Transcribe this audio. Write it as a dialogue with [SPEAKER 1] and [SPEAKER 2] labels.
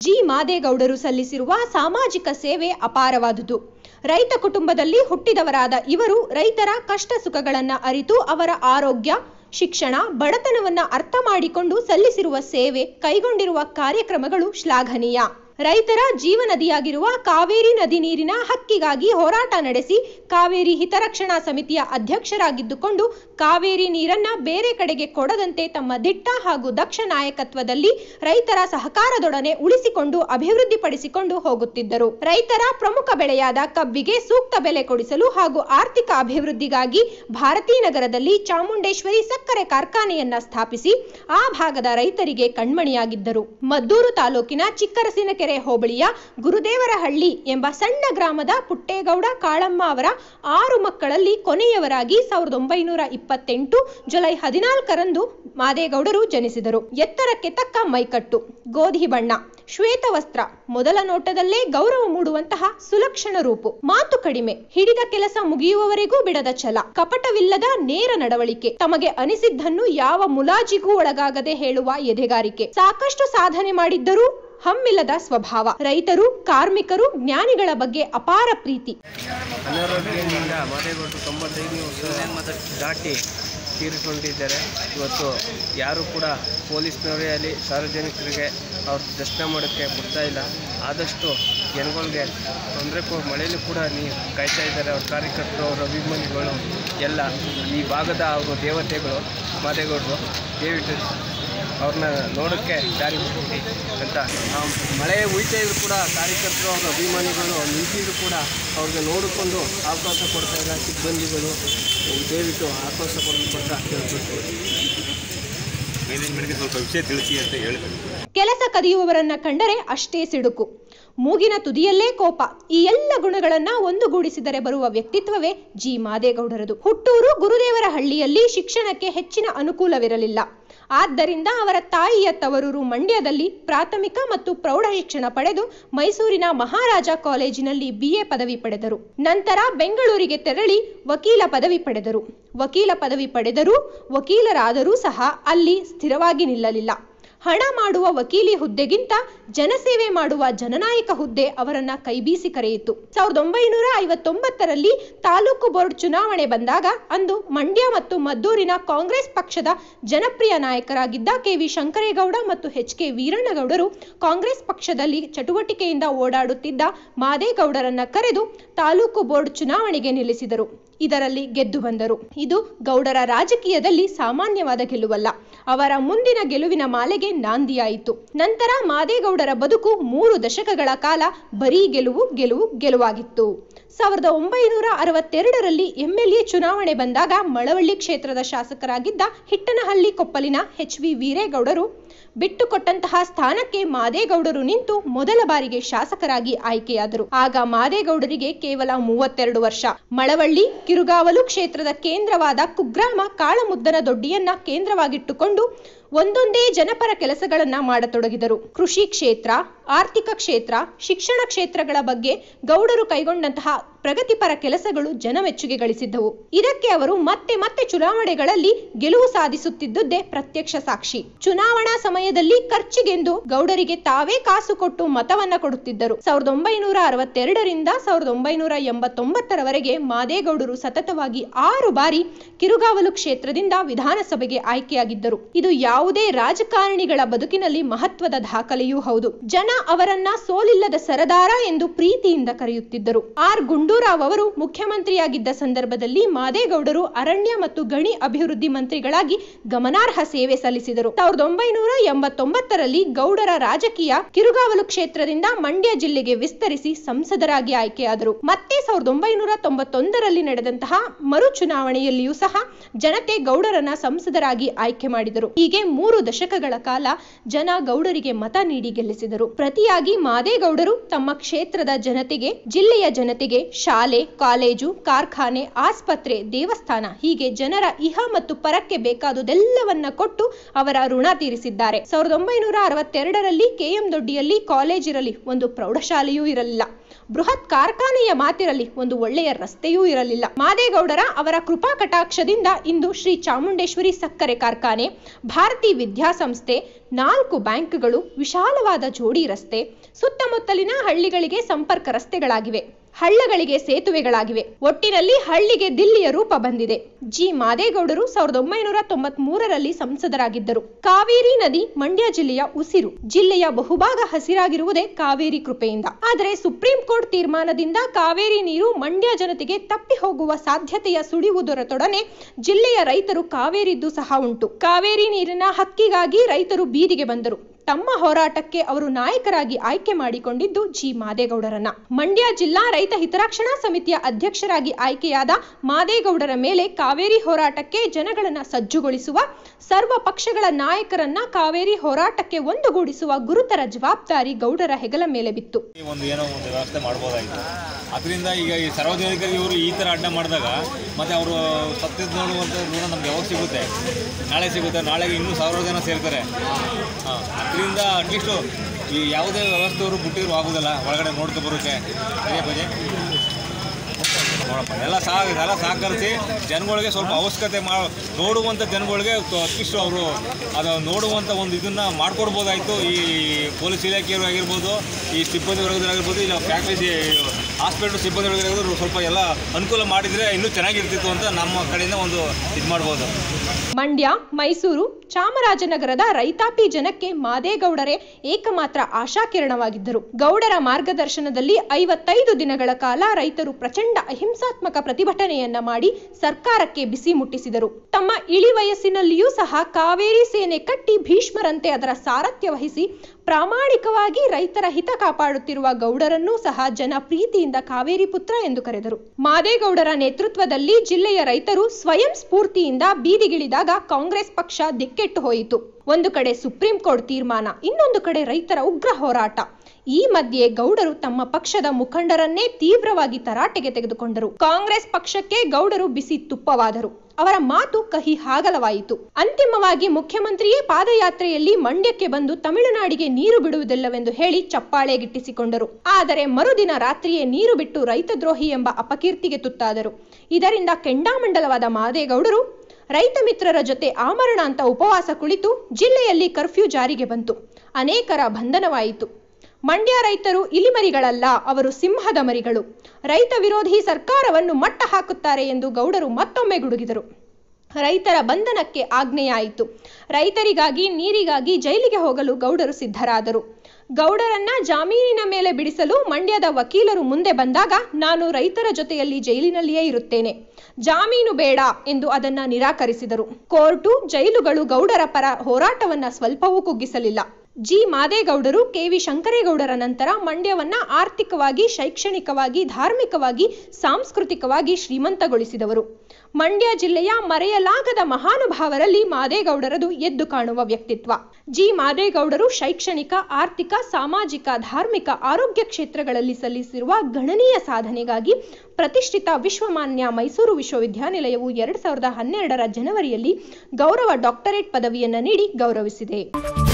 [SPEAKER 1] G ಮಾದೇಗೌಡರು ಸಲ್ಲಿಸಿರುವ ಸಾಮಾಜಿಕ ಸೇವೆ ಅಪಾರವಾದುದು ರೈತ ಕುಟುಂಬದಲ್ಲಿ ಹುಟ್ಟಿದವರಾದ ಇವರು ರೈತರ ಕಷ್ಟ ಸುಖಗಳನ್ನ ಅರಿತು ಅವರ ಆರೋಗ್ಯ ಶಿಕ್ಷಣ ಬಡತನವನ್ನ ಅರ್ಥ ಮಾಡಿಕೊಂಡು ಸಲ್ಲಿಸಿರುವ ಸೇವೆ ಕೈಗೊಂಡಿರುವ ಕಾರ್ಯಕ್ರಮಗಳು ಶ್ಲಾಘನೀಯ ರೈತರ ಜೀವನದಿಯಾಗಿರುವ ಕಾವೇರಿ ನದಿ ನೀರಿನ ಹಕ್ಕಿಗಾಗಿ ಹೋರಾಟ ನಡೆಸಿ ಕಾವೇರಿ ಹಿತರಕ್ಷಣಾ ಸಮಿತಿಯ ಅಧ್ಯಕ್ಷರಾಗಿದ್ದುಕೊಂಡು ಕಾವೇರಿ ನೀರನ್ನ ಬೇರೆ ಕಡೆಗೆ ಕೊಡದಂತೆ ತಮ್ಮ ದಿಟ್ಟ ಹಾಗೂ ದಕ್ಷ ನಾಯಕತ್ವದಲ್ಲಿ ರೈತರ ಸಹಕಾರದೊಡನೆ ಉಳಿಸಿಕೊಂಡು ಅಭಿವೃದ್ಧಿಪಡಿಸಿಕೊಂಡು ಹೋಗುತ್ತಿದ್ದರು ರೈತರ ಪ್ರಮುಖ ಬೆಳೆಯಾದ ಕಬ್ಬಿಗೆ ಸೂಕ್ತ ಬೆಲೆ ಕೊಡಿಸಲು ಹಾಗೂ ಆರ್ಥಿಕ ಅಭಿವೃದ್ಧಿಗಾಗಿ ಭಾರತೀ ನಗರದಲ್ಲಿ ಚಾಮುಂಡೇಶ್ವರಿ ಸಕ್ಕರೆ ಕಾರ್ಖಾನೆಯನ್ನ ಸ್ಥಾಪಿಸಿ ಆ ಭಾಗದ ರೈತರಿಗೆ ಕಣ್ಮಣಿಯಾಗಿದ್ದರು ಮದ್ದೂರು ತಾಲೂಕಿನ ಚಿಕ್ಕರಸಿನಕೆರೆ ಹೋಬಳಿಯ ಗುರುದೇವರಹಳ್ಳಿ ಎಂಬ ಸಣ್ಣ ಗ್ರಾಮದ ಪುಟ್ಟೇಗೌಡ ಕಾಳಮ್ಮ ಅವರ ಆರು ಮಕ್ಕಳಲ್ಲಿ ಕೊನೆಯವರಾಗಿ ಸಾವಿರದ ಒಂಬೈನೂರ ಇಪ್ಪತ್ತೆಂಟು ಜುಲೈ ಹದಿನಾಲ್ಕರಂದು ಮಾದೇಗೌಡರು ಜನಿಸಿದರು ಎತ್ತರಕ್ಕೆ ತಕ್ಕ ಮೈಕಟ್ಟು ಗೋಧಿ ಬಣ್ಣ ಶ್ವೇತ ವಸ್ತ್ರ ಮೊದಲ ನೋಟದಲ್ಲೇ ಗೌರವ ಮೂಡುವಂತಹ ಸುಲಕ್ಷಣ ರೂಪು ಮಾತು ಕಡಿಮೆ ಹಿಡಿದ ಕೆಲಸ ಮುಗಿಯುವವರೆಗೂ ಬಿಡದ ಛಲ ಕಪಟವಿಲ್ಲದ ನೇರ ನಡವಳಿಕೆ ತಮಗೆ ಅನಿಸಿದ್ದನ್ನು ಯಾವ ಮುಲಾಜಿಗೂ ಒಳಗಾಗದೆ ಹೇಳುವ ಎದೆಗಾರಿಕೆ ಸಾಕಷ್ಟು ಸಾಧನೆ ಮಾಡಿದ್ದರೂ ಹಮ್ಮಿಲ್ಲದ ಸ್ವಭಾವ ರೈತರು ಕಾರ್ಮಿಕರು ಜ್ಞಾನಿಗಳ ಬಗ್ಗೆ ಅಪಾರ ಪ್ರೀತಿ
[SPEAKER 2] ಅನಾರೋಗ್ಯದಿಂದ ಮಾದೇಗೌಡರು ತೊಂಬತ್ತೈದನೇ ವರ್ಷ ದಾಟಿ ತೀರಿಕೊಂಡಿದ್ದಾರೆ ಇವತ್ತು ಯಾರು ಕೂಡ ಪೊಲೀಸ್ನವರೇ ಆಗಲಿ ಸಾರ್ವಜನಿಕರಿಗೆ ಅವ್ರ ದರ್ಶನ ಮಾಡೋಕ್ಕೆ ಬಿಡ್ತಾ ಇಲ್ಲ ಆದಷ್ಟು ಜನಗಳಿಗೆ ತೊಂದರೆ ಕೊ ಮಳೆಯಲ್ಲೂ ಕೂಡ ನೀವು ಕಾಯ್ತಾ ಇದ್ದಾರೆ ಅವ್ರ ಕಾರ್ಯಕರ್ತರು ಅವ್ರ ಅಭಿಮಾನಿಗಳು ಎಲ್ಲ ಈ ಭಾಗದ ಅವರು ದೇವತೆಗಳು ಮಾದೇಗೌಡರು ದಯವಿಟ್ಟು ಅವ್ರನ್ನ ನೋಡೋಕ್ಕೆ ದಾರಿ ಬಿಟ್ಬಿಡಿ ಅಂತ ನಾವು ಮಳೆ ಉಯ್ತಾ ಇದ್ರು ಕೂಡ ಕಾರ್ಯಕರ್ತರು ಅವ್ರ ಅಭಿಮಾನಿಗಳು ನಿಂತಿದ್ರು ಕೂಡ ಅವ್ರಿಗೆ ನೋಡಿಕೊಂಡು ಅವಕಾಶ ಕೊಡ್ತಾ ಇಲ್ಲ ಸಿಬ್ಬಂದಿಗಳು ದಯವಿಟ್ಟು ಅವಕಾಶ ಕೊಡಬೇಕು ಅಂತ ಕೇಳ್ಕೊಳ್ತೀವಿ
[SPEAKER 3] ಮ್ಯಾನೇಜ್ಮೆಂಟ್ಗೆ ಸ್ವಲ್ಪ ವಿಷಯ ತಿಳಿಸಿ ಅಂತ ಹೇಳ್ಬೇಕು
[SPEAKER 1] ಕೆಲಸ ಕದಿಯುವವರನ್ನ ಕಂಡರೆ ಅಷ್ಟೇ ಸಿಡುಕು ಮೂಗಿನ ತುದಿಯಲ್ಲೇ ಕೋಪ ಈ ಎಲ್ಲ ಗುಣಗಳನ್ನ ಒಂದುಗೂಡಿಸಿದರೆ ಬರುವ ವ್ಯಕ್ತಿತ್ವವೇ ಜಿ ಮಾದೇಗೌಡರದು ಹುಟ್ಟೂರು ಗುರುದೇವರ ಹಳ್ಳಿಯಲ್ಲಿ ಶಿಕ್ಷಣಕ್ಕೆ ಹೆಚ್ಚಿನ ಅನುಕೂಲವಿರಲಿಲ್ಲ ಆದ್ದರಿಂದ ಅವರ ತಾಯಿಯ ತವರೂರು ಮಂಡ್ಯದಲ್ಲಿ ಪ್ರಾಥಮಿಕ ಮತ್ತು ಪ್ರೌಢ ಶಿಕ್ಷಣ ಪಡೆದು ಮೈಸೂರಿನ ಮಹಾರಾಜ ಕಾಲೇಜಿನಲ್ಲಿ ಬಿಎ ಪದವಿ ಪಡೆದರು ನಂತರ ಬೆಂಗಳೂರಿಗೆ ತೆರಳಿ ವಕೀಲ ಪದವಿ ಪಡೆದರು ವಕೀಲ ಪದವಿ ಪಡೆದರೂ ವಕೀಲರಾದರೂ ಸಹ ಅಲ್ಲಿ ಸ್ಥಿರವಾಗಿ ನಿಲ್ಲಲಿಲ್ಲ ಹಣ ಮಾಡುವ ವಕೀಲಿ ಹುದ್ದೆಗಿಂತ ಜನಸೇವೆ ಮಾಡುವ ಜನನಾಯಕ ಹುದ್ದೆ ಅವರನ್ನ ಕೈಬೀಸಿ ಕರೆಯಿತು ಸಾವಿರದ ಒಂಬೈನೂರ ಐವತ್ತೊಂಬತ್ತರಲ್ಲಿ ತಾಲೂಕು ಬೋರ್ಡ್ ಚುನಾವಣೆ ಬಂದಾಗ ಅಂದು ಮಂಡ್ಯ ಮತ್ತು ಮದ್ದೂರಿನ ಕಾಂಗ್ರೆಸ್ ಪಕ್ಷದ ಜನಪ್ರಿಯ ನಾಯಕರಾಗಿದ್ದ ಕೆ ವಿ ಶಂಕರೇಗೌಡ ಮತ್ತು ಎಚ್ ಕೆ ವೀರಣ್ಣಗೌಡರು ಕಾಂಗ್ರೆಸ್ ಪಕ್ಷದಲ್ಲಿ ಚಟುವಟಿಕೆಯಿಂದ ಓಡಾಡುತ್ತಿದ್ದ ಮಾದೇಗೌಡರನ್ನ ಕರೆದು ತಾಲೂಕು ಬೋರ್ಡ್ ಚುನಾವಣೆಗೆ ನಿಲ್ಲಿಸಿದರು ಇದರಲ್ಲಿ ಗೆದ್ದು ಬಂದರು ಇದು ಗೌಡರ ರಾಜಕೀಯದಲ್ಲಿ ಸಾಮಾನ್ಯವಾದ ಗೆಲುವಲ್ಲ ಅವರ ಮುಂದಿನ ಗೆಲುವಿನ ಮಾಲೆಗೆ ನಾಂದಿಯಾಯಿತು ನಂತರ ಮಾದೇಗೌಡರ ಬದುಕು ಮೂರು ದಶಕಗಳ ಕಾಲ ಬರೀ ಗೆಲುವು ಗೆಲುವು ಗೆಲುವಾಗಿತ್ತು ಸಾವಿರದ ಒಂಬೈನೂರ ಅರವತ್ತೆರಡರಲ್ಲಿ ಎಂಎಲ್ಎ ಚುನಾವಣೆ ಬಂದಾಗ ಮಳವಳ್ಳಿ ಕ್ಷೇತ್ರದ ಶಾಸಕರಾಗಿದ್ದ ಹಿಟ್ಟನಹಳ್ಳಿ ಕೊಪ್ಪಲಿನ ಎಚ್ ವಿ ವೀರೇಗೌಡರು ಬಿಟ್ಟುಕೊಟ್ಟಂತಹ ಸ್ಥಾನಕ್ಕೆ ಮಾದೇಗೌಡರು ನಿಂತು ಮೊದಲ ಬಾರಿಗೆ ಶಾಸಕರಾಗಿ ಆಯ್ಕೆಯಾದರು ಆಗ ಮಾದೇಗೌಡರಿಗೆ ಕೇವಲ ಮೂವತ್ತೆರಡು ವರ್ಷ ಮಳವಳ್ಳಿ ಕಿರುಗಾವಲು ಕ್ಷೇತ್ರದ ಕೇಂದ್ರವಾದ ಕುಗ್ರಾಮ ಕಾಳಮುದ್ದನ ದೊಡ್ಡಿಯನ್ನ ಕೇಂದ್ರವಾಗಿಟ್ಟುಕೊಂಡು ಒಂದೊಂದೇ ಜನಪರ ಕೆಲಸಗಳನ್ನ ಮಾಡತೊಡಗಿದರು ಕೃಷಿ ಕ್ಷೇತ್ರ ಆರ್ಥಿಕ ಕ್ಷೇತ್ರ ಶಿಕ್ಷಣ ಕ್ಷೇತ್ರಗಳ ಬಗ್ಗೆ ಗೌಡರು ಕೈಗೊಂಡಂತಹ ಪ್ರಗತಿಪರ ಕೆಲಸಗಳು ಜನಮೆಚ್ಚುಗೆ ಗಳಿಸಿದ್ದವು ಇದಕ್ಕೆ ಅವರು ಮತ್ತೆ ಮತ್ತೆ ಚುನಾವಣೆಗಳಲ್ಲಿ ಗೆಲುವು ಸಾಧಿಸುತ್ತಿದ್ದುದೇ ಪ್ರತ್ಯಕ್ಷ ಸಾಕ್ಷಿ ಚುನಾವಣಾ ಸಮಯದಲ್ಲಿ ಖರ್ಚಿಗೆಂದು ಗೌಡರಿಗೆ ತಾವೇ ಕಾಸು ಕೊಟ್ಟು ಮತವನ್ನ ಕೊಡುತ್ತಿದ್ದರು ಸಾವಿರದ ಒಂಬೈನೂರ ಅರವತ್ತೆರಡರಿಂದ ಸಾವಿರದ ಒಂಬೈನೂರ ಎಂಬತ್ತೊಂಬತ್ತರವರೆಗೆ ಮಾದೇಗೌಡರು ಸತತವಾಗಿ ಆರು ಬಾರಿ ಕಿರುಗಾವಲು ಕ್ಷೇತ್ರದಿಂದ ವಿಧಾನಸಭೆಗೆ ಆಯ್ಕೆಯಾಗಿದ್ದರು ಇದು ಯಾವುದೇ ರಾಜಕಾರಣಿಗಳ ಬದುಕಿನಲ್ಲಿ ಮಹತ್ವದ ದಾಖಲೆಯೂ ಹೌದು ಜನ ಅವರನ್ನ ಸೋಲಿಲ್ಲದ ಸರದಾರ ಎಂದು ಪ್ರೀತಿಯಿಂದ ಕರೆಯುತ್ತಿದ್ದರು ಆರ್ ಗುಂಡೂರಾವ್ ಅವರು ಮುಖ್ಯಮಂತ್ರಿಯಾಗಿದ್ದ ಸಂದರ್ಭದಲ್ಲಿ ಮಾದೇಗೌಡರು ಅರಣ್ಯ ಮತ್ತು ಗಣಿ ಅಭಿವೃದ್ಧಿ ಮಂತ್ರಿಗಳಾಗಿ ಗಮನಾರ್ಹ ಸೇವೆ ಸಲ್ಲಿಸಿದರು ಸಾವಿರದ ಒಂಬೈನೂರ ಎಂಬತ್ತೊಂಬತ್ತರಲ್ಲಿ ಗೌಡರ ರಾಜಕೀಯ ಕಿರುಗಾವಲು ಕ್ಷೇತ್ರದಿಂದ ಮಂಡ್ಯ ಜಿಲ್ಲೆಗೆ ವಿಸ್ತರಿಸಿ ಸಂಸದರಾಗಿ ಆಯ್ಕೆಯಾದರು ಮತ್ತೆ ಸಾವಿರದ ಒಂಬೈನೂರ ತೊಂಬತ್ತೊಂದರಲ್ಲಿ ನಡೆದಂತಹ ಮರು ಚುನಾವಣೆಯಲ್ಲಿಯೂ ಸಹ ಜನತೆ ಗೌಡರನ್ನ ಸಂಸದರಾಗಿ ಆಯ್ಕೆ ಮಾಡಿದರು ಹೀಗೆ ಮೂರು ದಶಕಗಳ ಕಾಲ ಜನ ಗೌಡರಿಗೆ ಮತ ನೀಡಿ ಗೆಲ್ಲಿಸಿದರು ಪ್ರತಿಯಾಗಿ ಮಾದೇಗೌಡರು ತಮ್ಮ ಕ್ಷೇತ್ರದ ಜನತೆಗೆ ಜಿಲ್ಲೆಯ ಜನತೆಗೆ ಶಾಲೆ ಕಾಲೇಜು ಕಾರ್ಖಾನೆ ಆಸ್ಪತ್ರೆ ದೇವಸ್ಥಾನ ಹೀಗೆ ಜನರ ಇಹ ಮತ್ತು ಪರಕ್ಕೆ ಬೇಕಾದುದೆಲ್ಲವನ್ನ ಕೊಟ್ಟು ಅವರ ಋಣ ತೀರಿಸಿದ್ದಾರೆ ಸಾವಿರದ ಒಂಬೈನೂರ ಅರವತ್ತೆರಡರಲ್ಲಿ ಕೆಎಂ ದೊಡ್ಡಿಯಲ್ಲಿ ಕಾಲೇಜ್ ಇರಲಿ ಒಂದು ಪ್ರೌಢಶಾಲೆಯೂ ಇರಲಿಲ್ಲ ಬೃಹತ್ ಕಾರ್ಖಾನೆಯ ಮಾತಿರಲಿ ಒಂದು ಒಳ್ಳೆಯ ರಸ್ತೆಯೂ ಇರಲಿಲ್ಲ ಮಾದೇಗೌಡರ ಅವರ ಕೃಪಾ ಕಟಾಕ್ಷದಿಂದ ಇಂದು ಶ್ರೀ ಚಾಮುಂಡೇಶ್ವರಿ ಸಕ್ಕರೆ ಕಾರ್ಖಾನೆ ಭಾರತಿ ವಿದ್ಯಾಸಂಸ್ಥೆ ನಾಲ್ಕು ಬ್ಯಾಂಕ್ಗಳು ವಿಶಾಲವಾದ ಜೋಡಿ ರಸ್ತೆ ಸುತ್ತಮುತ್ತಲಿನ ಹಳ್ಳಿಗಳಿಗೆ ಸಂಪರ್ಕ ರಸ್ತೆಗಳಾಗಿವೆ ಹಳ್ಳಗಳಿಗೆ ಸೇತುವೆಗಳಾಗಿವೆ ಒಟ್ಟಿನಲ್ಲಿ ಹಳ್ಳಿಗೆ ದಿಲ್ಲಿಯ ರೂಪ ಬಂದಿದೆ ಜಿ ಮಾದೇಗೌಡರು ಸಾವಿರದ ಒಂಬೈನೂರ ತೊಂಬತ್ ಮೂರರಲ್ಲಿ ಸಂಸದರಾಗಿದ್ದರು ಕಾವೇರಿ ನದಿ ಮಂಡ್ಯ ಜಿಲ್ಲೆಯ ಉಸಿರು ಜಿಲ್ಲೆಯ ಬಹುಭಾಗ ಹಸಿರಾಗಿರುವುದೇ ಕಾವೇರಿ ಕೃಪೆಯಿಂದ ಆದರೆ ಸುಪ್ರೀಂ ಕೋರ್ಟ್ ತೀರ್ಮಾನದಿಂದ ಕಾವೇರಿ ನೀರು ಮಂಡ್ಯ ಜನತೆಗೆ ತಪ್ಪಿ ಹೋಗುವ ಸಾಧ್ಯತೆಯ ಸುಳಿವು ದೊರೆತೊಡನೆ ಜಿಲ್ಲೆಯ ರೈತರು ಕಾವೇರಿದ್ದು ಸಹ ಉಂಟು ಕಾವೇರಿ ನೀರಿನ ಹಕ್ಕಿಗಾಗಿ ರೈತರು ಬೀದಿಗೆ ಬಂದರು ತಮ್ಮ ಹೋರಾಟಕ್ಕೆ ಅವರು ನಾಯಕರಾಗಿ ಆಯ್ಕೆ ಮಾಡಿಕೊಂಡಿದ್ದು ಜಿ ಮಾದೇಗೌಡರನ್ನ ಮಂಡ್ಯ ಜಿಲ್ಲಾ ರೈತ ಹಿತರಕ್ಷಣಾ ಸಮಿತಿಯ ಅಧ್ಯಕ್ಷರಾಗಿ ಆಯ್ಕೆಯಾದ ಮಾದೇಗೌಡರ ಮೇಲೆ ಕಾವೇರಿ ಹೋರಾಟಕ್ಕೆ ಜನಗಳನ್ನ ಸಜ್ಜುಗೊಳಿಸುವ ಸರ್ವ ಪಕ್ಷಗಳ ನಾಯಕರನ್ನ ಕಾವೇರಿ ಹೋರಾಟಕ್ಕೆ ಒಂದುಗೂಡಿಸುವ ಗುರುತರ ಜವಾಬ್ದಾರಿ ಗೌಡರ ಹೆಗಲ ಮೇಲೆ ಬಿತ್ತು
[SPEAKER 3] ಈ ಒಂದು ಏನೋ ಒಂದು ವ್ಯವಸ್ಥೆ ಮಾಡ್ಬೋದಾಗಿತ್ತು ಅದರಿಂದ ಈಗ ಈ ಸಾರ್ವಜನಿಕರಿಗೆ ಇವರು ಈ ಥರ ಅಡ್ಡ ಮಾಡಿದಾಗ ಮತ್ತು ಅವರು ಸತ್ತಿದ್ದು ನೋಡುವಂಥ ಋಣ ನಮ್ಗೆ ಯಾವಾಗ ಸಿಗುತ್ತೆ ನಾಳೆ ಸಿಗುತ್ತೆ ನಾಳೆಗೆ ಇನ್ನೂ ಸಾವಿರಾರು ಜನ ಸೇರ್ತಾರೆ ಹಾಂ ಅದರಿಂದ ಅಟ್ಲೀಸ್ಟು ಈ ಯಾವುದೇ ವ್ಯವಸ್ಥೆ ಅವರು ಬಿಟ್ಟಿದ್ರು ಆಗೋದಿಲ್ಲ ಒಳಗಡೆ ನೋಡ್ಕೊ ಬರೋಕ್ಕೆ ಸರಿಯಾ ಬಜೆ ನೋಡಪ್ಪ ಎಲ್ಲ ಸಹ ಎಲ್ಲ ಸಹಕರಿಸಿ ಜನಗಳಿಗೆ ಸ್ವಲ್ಪ ಅವಶ್ಯಕತೆ ಮಾ ನೋಡುವಂಥ ಜನಗಳಿಗೆ ಅಟ್ಲೀಸ್ಟ್ ಅವರು ಅದು ನೋಡುವಂಥ ಒಂದು ಇದನ್ನು ಮಾಡಿಕೊಡ್ಬೋದಾಯಿತು ಈ ಪೊಲೀಸ್ ಇಲಾಖೆಯವರು ಆಗಿರ್ಬೋದು ಈ ಸಿಬ್ಬಂದಿ ವರ್ಗದವರಾಗಿರ್ಬೋದು ಇಲ್ಲ ಫ್ಯಾಕ್ಟ್ರಿ ಹಾಸ್ಪಿಟಲ್ ಸಿಬ್ಬಂದಿ ವರ್ಗದವರು ಸ್ವಲ್ಪ ಎಲ್ಲ ಅನುಕೂಲ ಮಾಡಿದರೆ ಇನ್ನೂ ಚೆನ್ನಾಗಿರ್ತಿತ್ತು ಅಂತ ನಮ್ಮ ಕಡೆಯಿಂದ ಒಂದು ಇದು ಮಾಡ್ಬೋದು
[SPEAKER 1] ಮಂಡ್ಯ ಮೈಸೂರು ಚಾಮರಾಜನಗರದ ರೈತಾಪಿ ಜನಕ್ಕೆ ಮಾದೇಗೌಡರೇ ಏಕಮಾತ್ರ ಆಶಾಕಿರಣವಾಗಿದ್ದರು ಗೌಡರ ಮಾರ್ಗದರ್ಶನದಲ್ಲಿ ಐವತ್ತೈದು ದಿನಗಳ ಕಾಲ ರೈತರು ಪ್ರಚಂಡ ಅಹಿಂಸಾತ್ಮಕ ಪ್ರತಿಭಟನೆಯನ್ನ ಮಾಡಿ ಸರ್ಕಾರಕ್ಕೆ ಬಿಸಿ ಮುಟ್ಟಿಸಿದರು ತಮ್ಮ ಇಳಿ ವಯಸ್ಸಿನಲ್ಲಿಯೂ ಸಹ ಕಾವೇರಿ ಸೇನೆ ಕಟ್ಟಿ ಭೀಷ್ಮರಂತೆ ಅದರ ಸಾರಥ್ಯ ವಹಿಸಿ ಪ್ರಾಮಾಣಿಕವಾಗಿ ರೈತರ ಹಿತ ಕಾಪಾಡುತ್ತಿರುವ ಗೌಡರನ್ನೂ ಸಹ ಜನ ಪ್ರೀತಿಯಿಂದ ಕಾವೇರಿ ಪುತ್ರ ಎಂದು ಕರೆದರು ಮಾದೇಗೌಡರ ನೇತೃತ್ವದಲ್ಲಿ ಜಿಲ್ಲೆಯ ರೈತರು ಸ್ವಯಂ ಸ್ಫೂರ್ತಿಯಿಂದ ಬೀದಿಗಿಳಿದಾಗ ಕಾಂಗ್ರೆಸ್ ಪಕ್ಷ ದಿಕ್ಕೆಟ್ಟು ಹೋಯಿತು ಒಂದು ಕಡೆ ಸುಪ್ರೀಂ ಕೋರ್ಟ್ ತೀರ್ಮಾನ ಇನ್ನೊಂದು ಕಡೆ ರೈತರ ಉಗ್ರ ಹೋರಾಟ ಈ ಮಧ್ಯೆ ಗೌಡರು ತಮ್ಮ ಪಕ್ಷದ ಮುಖಂಡರನ್ನೇ ತೀವ್ರವಾಗಿ ತರಾಟೆಗೆ ತೆಗೆದುಕೊಂಡರು ಕಾಂಗ್ರೆಸ್ ಪಕ್ಷಕ್ಕೆ ಗೌಡರು ಬಿಸಿ ತುಪ್ಪವಾದರು ಅವರ ಮಾತು ಕಹಿ ಹಾಗಲವಾಯಿತು ಅಂತಿಮವಾಗಿ ಮುಖ್ಯಮಂತ್ರಿಯೇ ಪಾದಯಾತ್ರೆಯಲ್ಲಿ ಮಂಡ್ಯಕ್ಕೆ ಬಂದು ತಮಿಳುನಾಡಿಗೆ ನೀರು ಬಿಡುವುದಿಲ್ಲವೆಂದು ಹೇಳಿ ಚಪ್ಪಾಳೆ ಗಿಟ್ಟಿಸಿಕೊಂಡರು ಆದರೆ ಮರುದಿನ ರಾತ್ರಿಯೇ ನೀರು ಬಿಟ್ಟು ರೈತದ್ರೋಹಿ ಎಂಬ ಅಪಕೀರ್ತಿಗೆ ತುತ್ತಾದರು ಇದರಿಂದ ಕೆಂಡಾಮಂಡಲವಾದ ಮಾದೇಗೌಡರು ರೈತ ಮಿತ್ರರ ಜೊತೆ ಆಮರಣ ಅಂತ ಉಪವಾಸ ಕುಳಿತು ಜಿಲ್ಲೆಯಲ್ಲಿ ಕರ್ಫ್ಯೂ ಜಾರಿಗೆ ಬಂತು ಅನೇಕರ ಬಂಧನವಾಯಿತು ಮಂಡ್ಯ ರೈತರು ಇಲಿಮರಿಗಳಲ್ಲ ಅವರು ಸಿಂಹದ ಮರಿಗಳು ರೈತ ವಿರೋಧಿ ಸರ್ಕಾರವನ್ನು ಮಟ್ಟ ಹಾಕುತ್ತಾರೆ ಎಂದು ಗೌಡರು ಮತ್ತೊಮ್ಮೆ ಗುಡುಗಿದರು ರೈತರ ಬಂಧನಕ್ಕೆ ಆಜ್ಞೆಯಾಯಿತು ರೈತರಿಗಾಗಿ ನೀರಿಗಾಗಿ ಜೈಲಿಗೆ ಹೋಗಲು ಗೌಡರು ಸಿದ್ಧರಾದರು ಗೌಡರನ್ನ ಜಾಮೀನಿನ ಮೇಲೆ ಬಿಡಿಸಲು ಮಂಡ್ಯದ ವಕೀಲರು ಮುಂದೆ ಬಂದಾಗ ನಾನು ರೈತರ ಜೊತೆಯಲ್ಲಿ ಜೈಲಿನಲ್ಲಿಯೇ ಇರುತ್ತೇನೆ ಜಾಮೀನು ಬೇಡ ಎಂದು ಅದನ್ನ ನಿರಾಕರಿಸಿದರು ಕೋರ್ಟು ಜೈಲುಗಳು ಗೌಡರ ಪರ ಹೋರಾಟವನ್ನ ಸ್ವಲ್ಪವೂ ಕುಗ್ಗಿಸಲಿಲ್ಲ ಜಿ ಮಾದೇಗೌಡರು ಕೆವಿ ಶಂಕರೇಗೌಡರ ನಂತರ ಮಂಡ್ಯವನ್ನ ಆರ್ಥಿಕವಾಗಿ ಶೈಕ್ಷಣಿಕವಾಗಿ ಧಾರ್ಮಿಕವಾಗಿ ಸಾಂಸ್ಕೃತಿಕವಾಗಿ ಶ್ರೀಮಂತಗೊಳಿಸಿದವರು ಮಂಡ್ಯ ಜಿಲ್ಲೆಯ ಮರೆಯಲಾಗದ ಮಹಾನುಭಾವರಲ್ಲಿ ಮಾದೇಗೌಡರದು ಎದ್ದು ಕಾಣುವ ವ್ಯಕ್ತಿತ್ವ ಜಿ ಮಾದೇಗೌಡರು ಶೈಕ್ಷಣಿಕ ಆರ್ಥಿಕ ಸಾಮಾಜಿಕ ಧಾರ್ಮಿಕ ಆರೋಗ್ಯ ಕ್ಷೇತ್ರಗಳಲ್ಲಿ ಸಲ್ಲಿಸಿರುವ ಗಣನೀಯ ಸಾಧನೆಗಾಗಿ ಪ್ರತಿಷ್ಠಿತ ವಿಶ್ವಮಾನ್ಯ ಮೈಸೂರು ವಿಶ್ವವಿದ್ಯಾನಿಲಯವು ಎರಡ್ ಸಾವಿರದ ಹನ್ನೆರಡರ ಜನವರಿಯಲ್ಲಿ ಗೌರವ ಡಾಕ್ಟರೇಟ್ ಪದವಿಯನ್ನ ನೀಡಿ ಗೌರವಿಸಿದೆ